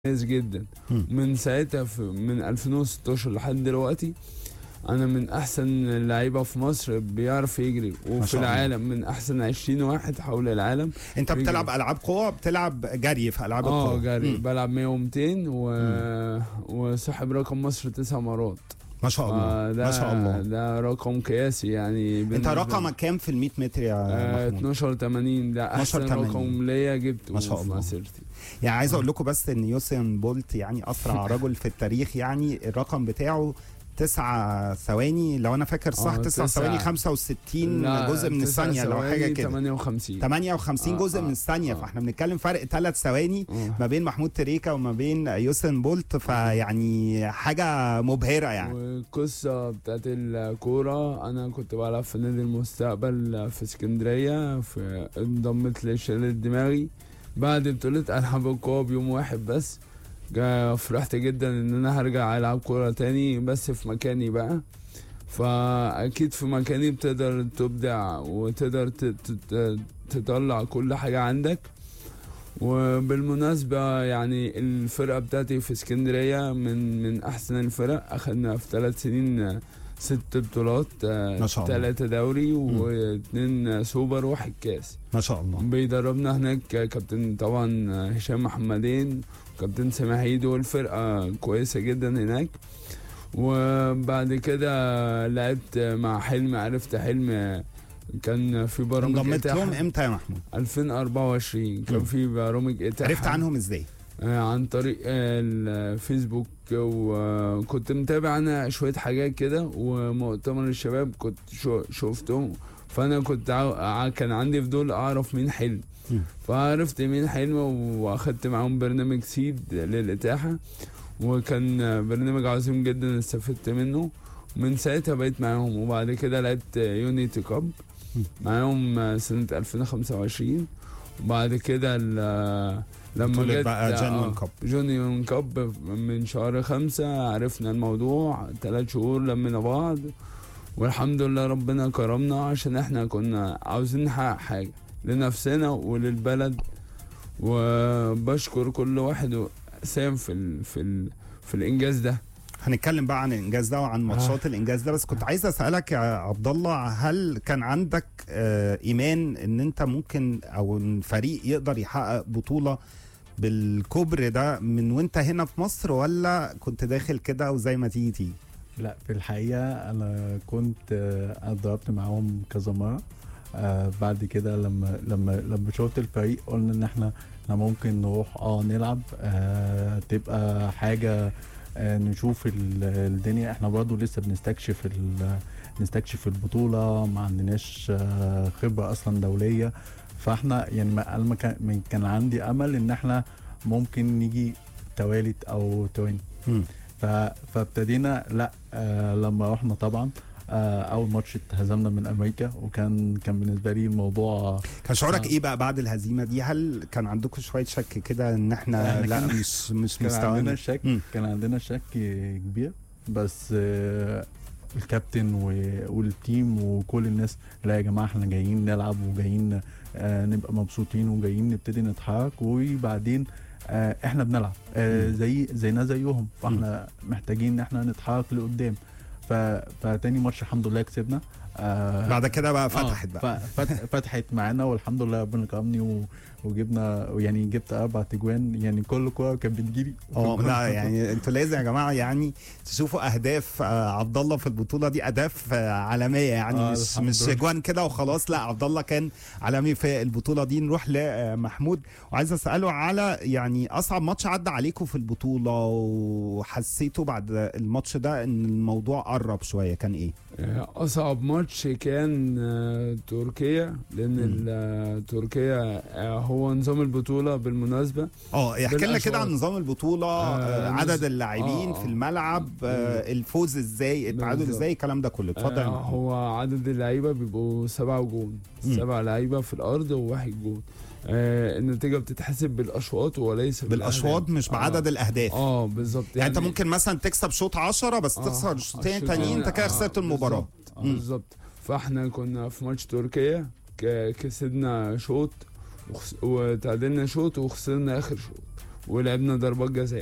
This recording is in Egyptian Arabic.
كويس جدا مم. من ساعتها في من 2016 لحد دلوقتي انا من احسن اللعيبه في مصر بيعرف يجري وفي شاء الله. العالم من احسن 20 واحد حول العالم انت بيجري. بتلعب العاب قوه بتلعب جري في العاب اه القوه جري مم. بلعب 100 و200 و... وصاحب رقم مصر تسع مرات ما شاء الله فده- ما شاء الله ده رقم قياسي يعني انت بالنسبة لي. رقمك كام في ال 100 متر يا آه محمود 12 80 ده احسن 12 رقم ليا جبته ما شاء في الله. مسيرتي يعني عايز اقول لكم بس ان يوسين بولت يعني اسرع رجل في التاريخ يعني الرقم بتاعه تسعة ثواني لو انا فاكر صح آه، تسعة تسعة. ثواني 65 لا، جزء من تسع الثانية لو ثواني حاجة كده 58 58 آه، جزء آه، من الثانية آه. فاحنا بنتكلم فرق ثلاث ثواني آه. ما بين محمود تريكا وما بين يوسين بولت فيعني حاجة مبهرة يعني والقصة بتاعت الكورة أنا كنت بلعب في نادي المستقبل في اسكندرية في انضمت لشلل الدماغي بعد بطولة ألعاب القوى بيوم واحد بس جا- فرحت جدا إن أنا هرجع ألعب كورة تاني بس في مكاني بقى فأكيد في مكاني بتقدر تبدع وتقدر ت- ت- تطلع كل حاجة عندك وبالمناسبة يعني الفرقة بتاعتي في اسكندرية من من أحسن الفرق أخدنا في ثلاث سنين ست بطولات ما شاء الله. ثلاثة دوري واثنين سوبر واحد كاس ما شاء الله بيدربنا هناك كابتن طبعا هشام محمدين كابتن سامح عيد والفرقة كويسة جدا هناك وبعد كده لعبت مع حلم عرفت حلم كان في برامج انضمت إتاحة. لهم امتى يا محمود 2024 كان مم. في برامج إتاحة عرفت عنهم ازاي آه، عن طريق آه، الفيسبوك وكنت متابع انا شويه حاجات كده ومؤتمر الشباب كنت شو شفتهم فانا كنت عاو... ع- كان عندي فضول اعرف مين حلم مم. فعرفت مين حلم واخدت معاهم برنامج سيد للاتاحه وكان برنامج عظيم جدا استفدت منه من ساعتها بقيت معاهم وبعد كده لعبت يونيتي كاب مم. معاهم سنة 2025 وبعد كده ال- لما بطولة جت بقى جنون آه، كاب. جونيون كاب من شهر خمسة عرفنا الموضوع ثلاث شهور لمينا بعض والحمد لله ربنا كرمنا عشان احنا كنا عاوزين نحقق حاجة لنفسنا وللبلد وبشكر كل واحد ساهم في ال في ال في الانجاز ده هنتكلم بقى عن الانجاز ده وعن ماتشات الانجاز ده بس كنت عايز اسالك يا عبد الله هل كان عندك آه، ايمان ان انت ممكن او ان فريق يقدر يحقق بطوله بالكبر ده من وانت هنا في مصر ولا كنت داخل كده وزي ما تيجي تيجي لا في الحقيقة أنا كنت آه، أنا اتدربت معاهم كذا مرة آه بعد كده لما لما لما شفت الفريق قلنا إن إحنا إحنا ممكن نروح أه نلعب آه تبقى حاجة آه نشوف ال- الدنيا إحنا برضو لسه بنستكشف ال- نستكشف البطولة ما عندناش آه خبرة أصلا دولية فإحنا يعني ما أنا ما كان ما كان عندي أمل إن إحنا ممكن نيجي توالت أو توين مم. ف... فابتدينا لا آه لما رحنا طبعا آه اول ماتش اتهزمنا من امريكا وكان كان بالنسبه لي الموضوع كان شعورك آه. ايه بقى بعد الهزيمه دي هل كان عندكم شويه شك كده ان احنا إحنا لا كان- مش مش كان عندنا مستوانا شك مم. كان عندنا شك كبير بس آه الكابتن و- والتيم وكل الناس لا يا جماعه احنا جايين نلعب وجايين آه نبقى مبسوطين وجايين نبتدي نتحرك وبعدين آه احنا بنلعب آه مم. زي زينا زيهم فاحنا محتاجين ان احنا نتحرك لقدام ف... فتاني ماتش الحمد لله كسبنا آه بعد كده بقى آه، فتحت بقى ف- فت- فتحت معانا والحمد لله ربنا كرمني و... وجبنا يعني جبت اربع تجوان يعني كل كوره كانت بتجيلي اه لا يعني انتوا لازم يا جماعه يعني تشوفوا اهداف آه، عبد الله في البطوله دي اهداف آه، عالميه يعني آه، مش الحمد مش لله. اجوان كده وخلاص لا عبد الله كان عالمي في البطوله دي نروح لمحمود وعايز اساله على يعني اصعب ماتش عدى عليكم في البطوله وحسيتوا بعد الماتش ده ان الموضوع قرب شويه كان ايه؟ اصعب ماتش كان آه، تركيا لان مم. ال- آه، تركيا آه، هو نظام البطوله بالمناسبه اه احكي لنا كده بالأشواط. عن نظام البطوله آه آه، عدد نظ- اللاعبين آه، في آه. الملعب آه الفوز ازاي التعادل بالظبط. ازاي الكلام ده كله اتفضل يا آه، محمود. هو عدد اللعيبه بيبقوا سبعة جون مم. سبع لعيبه في الارض وواحد جون آه النتيجه بتتحسب بالاشواط وليس بالاشواط بالأهداف. مش بعدد الاهداف اه بالظبط يعني, انت ممكن مثلا تكسب شوط 10 بس آه، تخسر شوطين الشوطين- تانيين انت كده آه، خسرت المباراه بالظبط، آه، مم. بالظبط فاحنا كنا في ماتش تركيا ك- كسبنا شوط وخس- وتعادلنا شوط وخسرنا اخر شوط ولعبنا ضربات جزاء